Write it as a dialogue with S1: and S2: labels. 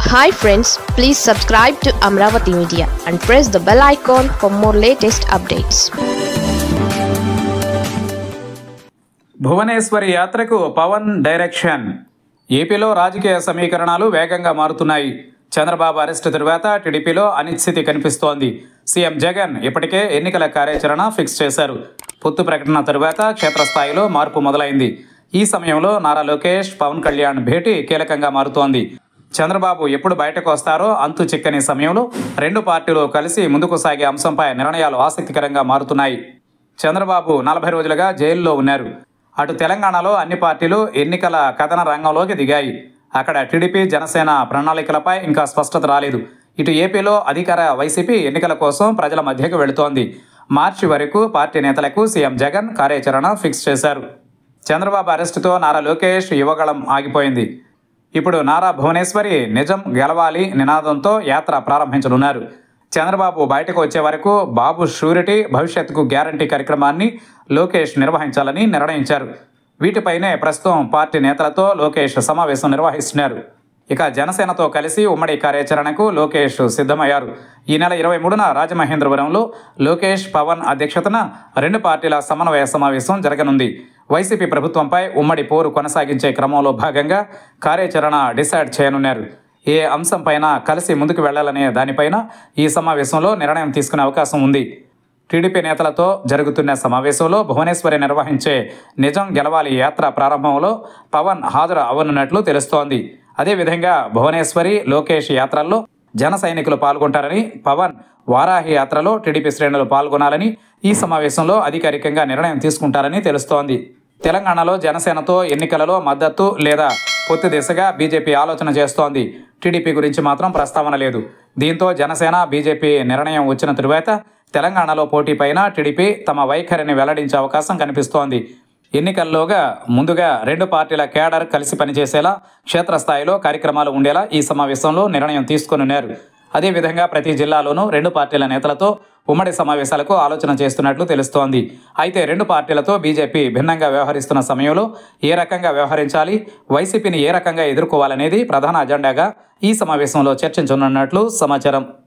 S1: hi friends please subscribe to Amaravati media and press the bell icon for more latest updates
S2: Bhuvaneshwari యాత్రకు Pawan direction ఏపీలో రాజకీయ సమీకరణాలు వేగంగా మారుతున్నాయి చంద్రబాబు అరెస్టు తరువాత టీడీపీలో అనిశ్చితి కనిపిస్తోంది సీఎం జగన్ ఇప్పటికే ఎన్నికల కార్యాచరణ ఫిక్స్ చేశారు పొత్తు ప్రకటన తరువాత క్షేత్రస్థాయిలో మార్పు మొదలైంది ఈ సమయంలో నారా లోకేష్ పవన్ కళ్యాణ్ భేటీ కీలకంగా మారుతోంది చంద్రబాబు ఎప్పుడు బయటకు వస్తారో అంతు చిక్కని సమయంలో రెండు పార్టీలు కలిసి ముందుకు సాగే అంశంపై నిర్ణయాలు ఆసక్తికరంగా మారుతున్నాయి చంద్రబాబు నలభై రోజులుగా జైల్లో ఉన్నారు అటు తెలంగాణలో అన్ని పార్టీలు ఎన్నికల కథన రంగంలోకి దిగాయి అక్కడ టీడీపీ జనసేన ప్రణాళికలపై ఇంకా స్పష్టత రాలేదు ఇటు ఏపీలో అధికార వైసీపీ ఎన్నికల కోసం ప్రజల మధ్యకు వెళుతోంది మార్చి వరకు పార్టీ నేతలకు సీఎం జగన్ కార్యాచరణ ఫిక్స్ చేశారు చంద్రబాబు అరెస్టుతో నారా లోకేష్ యువగళం ఆగిపోయింది ఇప్పుడు నారా భువనేశ్వరి నిజం గెలవాలి నినాదంతో యాత్ర ప్రారంభించనున్నారు చంద్రబాబు బయటకు వచ్చే వరకు బాబు షూరిటీ భవిష్యత్తుకు గ్యారంటీ కార్యక్రమాన్ని లోకేష్ నిర్వహించాలని నిర్ణయించారు వీటిపైనే ప్రస్తుతం పార్టీ నేతలతో లోకేష్ సమావేశం నిర్వహిస్తున్నారు ఇక జనసేనతో కలిసి ఉమ్మడి కార్యాచరణకు లోకేష్ సిద్ధమయ్యారు ఈ నెల ఇరవై మూడున రాజమహేంద్రవరంలో లోకేష్ పవన్ అధ్యక్షతన రెండు పార్టీల సమన్వయ సమావేశం జరగనుంది వైసీపీ ప్రభుత్వంపై ఉమ్మడి పోరు కొనసాగించే క్రమంలో భాగంగా కార్యాచరణ డిసైడ్ చేయనున్నారు ఏ అంశంపైన కలిసి ముందుకు వెళ్లాలనే దానిపైన ఈ సమావేశంలో నిర్ణయం తీసుకునే అవకాశం ఉంది టీడీపీ నేతలతో జరుగుతున్న సమావేశంలో భువనేశ్వరి నిర్వహించే నిజం గెలవాలి యాత్ర ప్రారంభంలో పవన్ హాజరు అవనున్నట్లు తెలుస్తోంది అదేవిధంగా భువనేశ్వరి లోకేష్ యాత్రల్లో జన సైనికులు పాల్గొంటారని పవన్ వారాహి యాత్రలో టీడీపీ శ్రేణులు పాల్గొనాలని ఈ సమావేశంలో అధికారికంగా నిర్ణయం తీసుకుంటారని తెలుస్తోంది తెలంగాణలో జనసేనతో ఎన్నికలలో మద్దతు లేదా పొత్తు దిశగా బీజేపీ ఆలోచన చేస్తోంది టీడీపీ గురించి మాత్రం ప్రస్తావన లేదు దీంతో జనసేన బీజేపీ నిర్ణయం వచ్చిన తరువాత తెలంగాణలో పోటీపైన టీడీపీ తమ వైఖరిని వెల్లడించే అవకాశం కనిపిస్తోంది ఎన్నికల్లోగా ముందుగా రెండు పార్టీల కేడర్ కలిసి పనిచేసేలా క్షేత్రస్థాయిలో కార్యక్రమాలు ఉండేలా ఈ సమావేశంలో నిర్ణయం తీసుకొనున్నారు అదేవిధంగా ప్రతి జిల్లాలోనూ రెండు పార్టీల నేతలతో ఉమ్మడి సమావేశాలకు ఆలోచన చేస్తున్నట్లు తెలుస్తోంది అయితే రెండు పార్టీలతో బీజేపీ భిన్నంగా వ్యవహరిస్తున్న సమయంలో ఏ రకంగా వ్యవహరించాలి వైసీపీని ఏ రకంగా ఎదుర్కోవాలనేది ప్రధాన అజెండాగా ఈ సమావేశంలో చర్చించనున్నట్లు సమాచారం